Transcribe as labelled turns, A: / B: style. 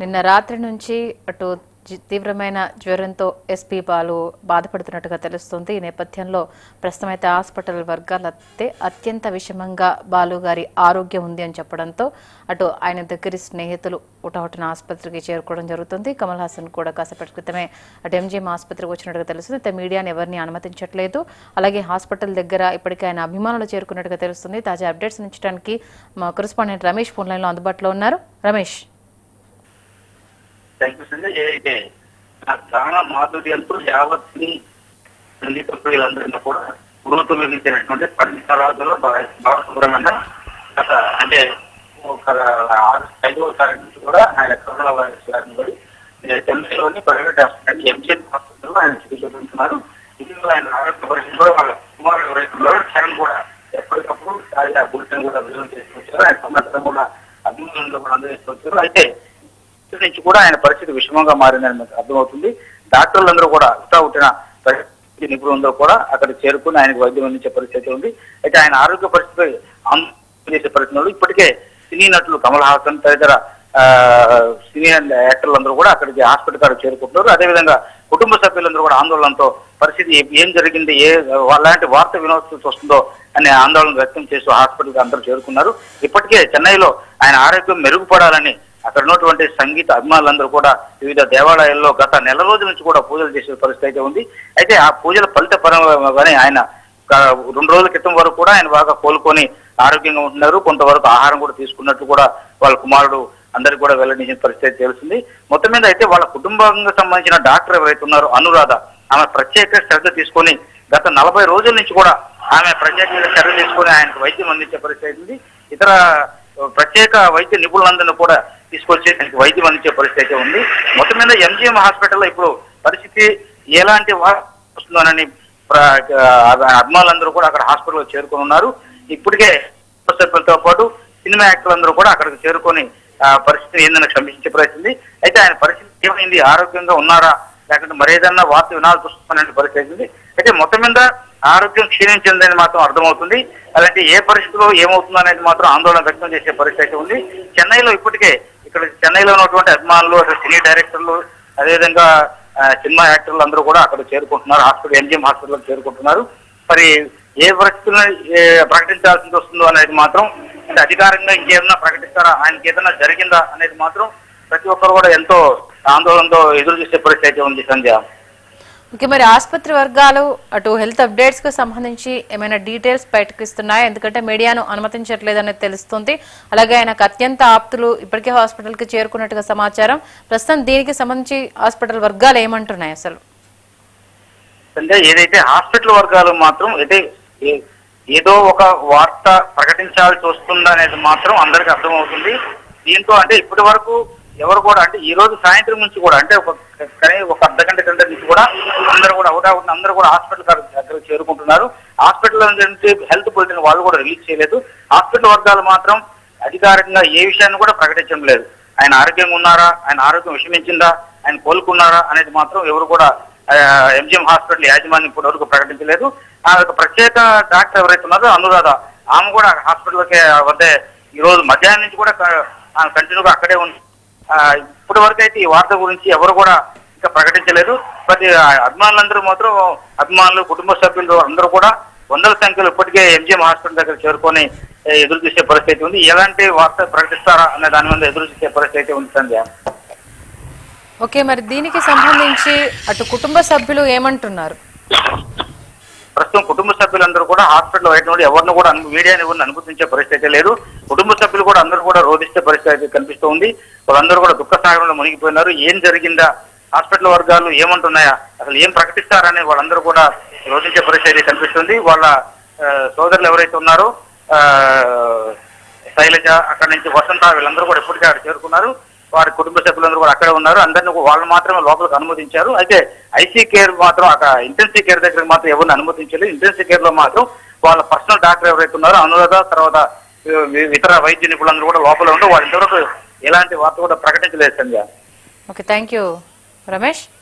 A: నిన్న రాత్రి నుంచి అటు జి- తీవ్రమైన జ్వరంతో ఎస్పీ బాలు బాధపడుతున్నట్టుగా తెలుస్తుంది ఈ నేపథ్యంలో ప్రస్తుతం అయితే హాస్పిటల్ వర్గాలైతే అత్యంత విషమంగా బాలు గారి ఆరోగ్యం ఉంది అని చెప్పడంతో అటు ఆయన దగ్గరి స్నేహితులు ఉటహుటిన ఆసుపత్రికి చేరుకోవడం జరుగుతుంది కమల్ హాసన్ కూడా కాసేపటి క్రితమే అటు ఎంజిఎం ఆసుపత్రికి వచ్చినట్టుగా తెలుస్తుంది అయితే మీడియాని ఎవరిని అనుమతించట్లేదు అలాగే హాస్పిటల్ దగ్గర ఇప్పటికే ఆయన అభిమానులు చేరుకున్నట్టుగా తెలుస్తుంది తాజా అప్డేట్స్ ఇచ్చడానికి మా కరెస్పాండెంట్ రమేష్ ఫోన్ లైన్లో అందుబాటులో ఉన్నారు రమేష్
B: థ్యాంక్ యూ సంజయ్ ఏదైతే ఆ గాన మాధుర్యంతో యావత్ని సంగీత ప్రియులందరినీ కూడా పురోగమించినటువంటి పరిసరాలలో బాలసుబ్రహ్మణ్య గత అంటే ఒక ఆరు ఐదవ తారీఖు నుంచి కూడా ఆయన కరోనా వైరస్ వ్యాధిని పడి ఏ, చెన్నైలోని ప్రైవేట్ హాస్పిటల్ ఎంజిఎన్ హాస్పిటల్లో ఆయన చికిత్స పొందుతున్నారు ఇటీవల ఆయన ఆరోగ్య పరిస్థితి కూడా వాళ్ళ కుమారుడు ఎవరైతే ఉన్నారో చరణ్ కూడా ఎప్పటికప్పుడు తాజా బులెటిన్ కూడా విడుదల చేసుకొచ్చారు ఆయన సమాచారం కూడా అభిమానులు కూడా అందజేసుకొచ్చారు అయితే ఇక్కడి నుంచి కూడా ఆయన పరిస్థితి విషమంగా మారిందని మనకు అర్థమవుతుంది డాక్టర్లందరూ కూడా ఉటా ఉట్టిన పరిస్థితి నిపుణులందరూ కూడా అక్కడ చేరుకుని ఆయనకు వైద్యం అందించే పరిస్థితి ఉంది అయితే ఆయన ఆరోగ్య పరిస్థితి ఆందోళన చేసే పరిస్థితి ఉంది. ఇప్పటికే సినీ నటులు కమల్ హాసన్ తదితర ఆ, సినీ యాక్టర్లందరూ కూడా అక్కడికి హాస్పిటల్ కాడ చేరుకుంటున్నారు అదేవిధంగా కుటుంబ సభ్యులందరూ కూడా ఆందోళనతో పరిస్థితి ఏం జరిగింది ఏ అలాంటి వార్త వినోదం వస్తుందో అనే ఆందోళన వ్యక్తం చేస్తూ హాస్పిటల్కి అందరూ చేరుకున్నారు ఇప్పటికే చెన్నైలో ఆయన ఆరోగ్యం మెరుగుపడాలని అక్కడ ఉన్నటువంటి సంగీత అభిమానులందరూ కూడా వివిధ దేవాలయాల్లో గత నెల రోజుల నుంచి కూడా పూజలు చేసే పరిస్థితి అయితే ఉంది అయితే ఆ పూజల ఫలిత పరంగానే ఆయన ఒక రెండు రోజుల క్రితం వరకు కూడా ఆయన బాగా కోలుకొని ఆరోగ్యంగా ఉంటున్నారు కొంతవరకు ఆహారం కూడా తీసుకున్నట్లు కూడా వాళ్ళ కుమారుడు అందరికి కూడా వెల్లడించిన పరిస్థితి తెలిసింది మొత్తం మీద అయితే వాళ్ళ కుటుంబంగా సంబంధించిన డాక్టర్ ఎవరైతే ఉన్నారో అనురాధ ఆమె ప్రత్యేక శ్రద్ధ తీసుకొని గత నలభై రోజుల నుంచి కూడా ఆమె ప్రత్యేకంగా శ్రద్ధ తీసుకొని ఆయనకు వైద్యం అందించే పరిస్థితి ఉంది ఇతర ప్రత్యేక వైద్య నిపుణులందరినీ కూడా తీసుకొచ్చి ఆయనకి వైద్యం అందించే పరిస్థితి అయితే ఉంది మొత్తం మీద ఎంజిఎం హాస్పిటల్లో ఇప్పుడు పరిస్థితి ఎలాంటి వార్త వస్తుందోనని ప్ర- ఆ అభిమానులందరూ కూడా అక్కడ హాస్పిటల్లో చేరుకొని ఉన్నారు ఇప్పటికే సభ్యులతో పాటు సినిమా యాక్టర్లందరూ కూడా అక్కడికి చేరుకొని ఆ పరిస్థితిని ఏందని క్షమించే పరిస్థితి అయితే ఆయన పరిస్థితి ఏమైంది ఆరోగ్యంగా ఉన్నారా లేకుంటే మరేదన్నా వార్త వినాల్సి వస్తుందనే పరిస్థితి ఉంది అయితే మొత్తం మీద ఆరోగ్యం క్షీణించిందని మాత్రం అర్థమవుతుంది అలాంటి ఏ పరిస్థితిలో ఏమవుతుందో అనేది మాత్రం ఆందోళన వ్యక్తం చేసే పరిస్థితి ఉంది చెన్నైలో ఇప్పటికే ఇక్కడ చెన్నైలో ఉన్నటువంటి అభిమానులు అసలు సినీ డైరెక్టర్లు అదేవిధంగా ఆ, సినిమా యాక్టర్లు అందరూ కూడా అక్కడ చేరుకుంటున్నారు హాస్పిటల్ ఎంజిఎం హాస్పిటల్ చేరుకుంటున్నారు మరి ఏ పరిస్థితుల్లో ఏ ప్రకటించాల్సి వస్తుందో అనేది మాత్రం అంటే అధికారంగా ఇంకేదైనా ప్రకటిస్తారా ఆయనకి ఏదైనా జరిగిందా అనేది మాత్రం ప్రతి ఒక్కరు కూడా ఎంతో ఆందోళనతో ఎదురు చూసే పరిస్థితి అయితే ఉంది సంధ్య
A: ఓకే మరి ఆసుపత్రి వర్గాలు అటు హెల్త్ అప్డేట్స్ కు సంబంధించి ఏమైనా డీటెయిల్స్ బయటకు ఇస్తున్నాయా ఎందుకంటే మీడియాను అనుమతించట్లేదనేది తెలుస్తుంది అలాగే ఆయనకు అత్యంత ఆప్తులు ఇప్పటికే హాస్పిటల్ కి చేరుకున్నట్టుగా సమాచారం ప్రస్తుతం దీనికి సంబంధించి హాస్పిటల్ వర్గాలు ఏమంటున్నాయి అసలు
B: అంటే ఏదైతే హాస్పిటల్ వర్గాలు మాత్రం అయితే ఏ- ఏదో ఒక వార్త ప్రకటించాల్సి వస్తుందా అనేది మాత్రం అందరికి అర్థమవుతుంది దీంతో అంటే ఇప్పటి వరకు ఎవరు కూడా అంటే ఈ రోజు సాయంత్రం నుంచి కూడా అంటే ఒక కనీ- ఒక అర్ధ గంట కింద నుంచి కూడా అందరూ కూడా అవుట్ అవుట్ అందరూ కూడా హాస్పిటల్ దగ్గర చేరుకుంటున్నారు హాస్పిటల్ నుంచి హెల్త్ బులెటిన్ వాళ్ళు కూడా రిలీజ్ చేయలేదు హాస్పిటల్ వర్గాలు మాత్రం అధికారికంగా ఏ విషయాన్ని కూడా ప్రకటించడం లేదు ఆయన ఆరోగ్యంగా ఉన్నారా ఆయన ఆరోగ్యం విషమించిందా ఆయన కోలుకున్నారా అనేది మాత్రం ఎవరు కూడా ఎంజిఎం హాస్పిటల్ యాజమాన్యం ఇప్పటి వరకు ప్రకటించలేదు ఆ యొక్క ప్రత్యేక డాక్టర్ ఎవరైతే ఉన్నారో అనురాధ ఆమె కూడా హాస్పిటల్కి వద్ద ఈ రోజు మధ్యాహ్నం నుంచి కూడా కంటిన్యూగా అక్కడే ఉంది ఆ, ఇప్పటి వరకు అయితే ఈ వార్త గురించి ఎవరు కూడా ఇంకా ప్రకటించలేదు ప్రతి ఆ, అభిమానులందరూ మాత్రం అభిమానులు కుటుంబ సభ్యులు అందరూ కూడా వందల సంఖ్యలో ఇప్పటికే ఎంజిఎం హాస్పిటల్ దగ్గర చేరుకొని ఏ, ఎదురు చూసే పరిస్థితి ఉంది ఎలాంటి వార్త ప్రకటిస్తారా అనే దాని మీద ఎదురు చూసే పరిస్థితి ఉంది సంధ్య
A: ఓకే మరి దీనికి సంబంధించి అటు కుటుంబ సభ్యులు ఏమంటున్నారు
B: ప్రస్తుతం కుటుంబ సభ్యులందరూ కూడా హాస్పిటల్ బయట నుండి ఎవరిని కూడా అను- మీడియాని ఎవరిని అనుమతించే పరిస్థితి అయితే లేదు కుటుంబ సభ్యులు కూడా అందరూ కూడా రోధిస్తే పరిస్థితి అయితే కనిపిస్తూ ఉంది వాళ్ళందరూ కూడా దుఃఖ సాగరంలో మునిగిపోయినారు ఏం జరిగిందా హాస్పిటల్ వర్గాలు ఏమంటున్నాయా అసలు ఏం ప్రకటిస్తారని వాళ్ళందరూ కూడా రోధించే పరిస్థితి అయితే కనిపిస్తుంది వాళ్ళ ఆ, సోదరులు ఎవరైతే ఉన్నారో ఆ, శైలజ అక్కడ నుంచి వసంత వీళ్ళందరూ కూడా ఇప్పటికే అక్కడ చేరుకున్నారు వారి కుటుంబ సభ్యులందరూ కూడా అక్కడే ఉన్నారు అందరిని వాళ్ళు మాత్రమే లోపలికి అనుమతించారు అయితే ఐసీ కేర్ మాత్రం అక్కడ ఇంటెన్సివ్ కేర్ దగ్గర మాత్రం ఎవరిని అనుమతించలేదు ఇంటెన్సివ్ కేర్ లో మాత్రం వాళ్ళ పర్సనల్ డాక్టర్ ఎవరైతే ఉన్నారో అనురాధ తర్వాత ఇ- ఇతర వైద్య నిపుణులందరూ కూడా లోపల ఉంటూ వాళ్ళ ఇంతవరకు ఎలాంటి వార్త కూడా ప్రకటించలేదు Sandhya
A: okay thank you Ramesh